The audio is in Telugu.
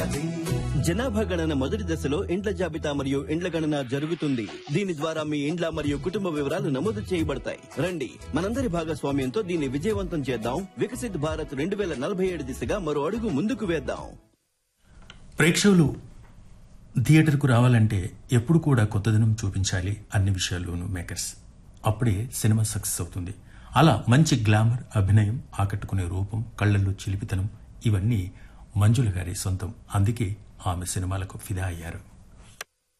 జనాభా గణన మొదటి దశలో ఇండ్ల జాబితా మరియు ఇండ్ల గణన జరుగుతుంది దీని ద్వారా మీ ఇండ్ల మరియు కుటుంబ వివరాలు నమోదు చేయబడతాయి రండి మనందరి భాగస్వామ్యంతో దీన్ని విజయవంతం చేద్దాం వికసిత్ భారత్ రెండు వేల నలభై ఏడు దిశగా మరో అడుగు ముందుకు వేద్దాం ప్రేక్షకులు థియేటర్కు రావాలంటే ఎప్పుడు కూడా కొత్తదనం చూపించాలి అన్ని విషయాల్లోనూ మేకర్స్ అప్పుడే సినిమా సక్సెస్ అవుతుంది అలా మంచి గ్లామర్ అభినయం ఆకట్టుకునే రూపం కళ్ళల్లో చిలిపితనం ఇవన్నీ మంజుల గారి సొంతం అందుకే ఆమె సినిమాలకు ఫిదా అయ్యారు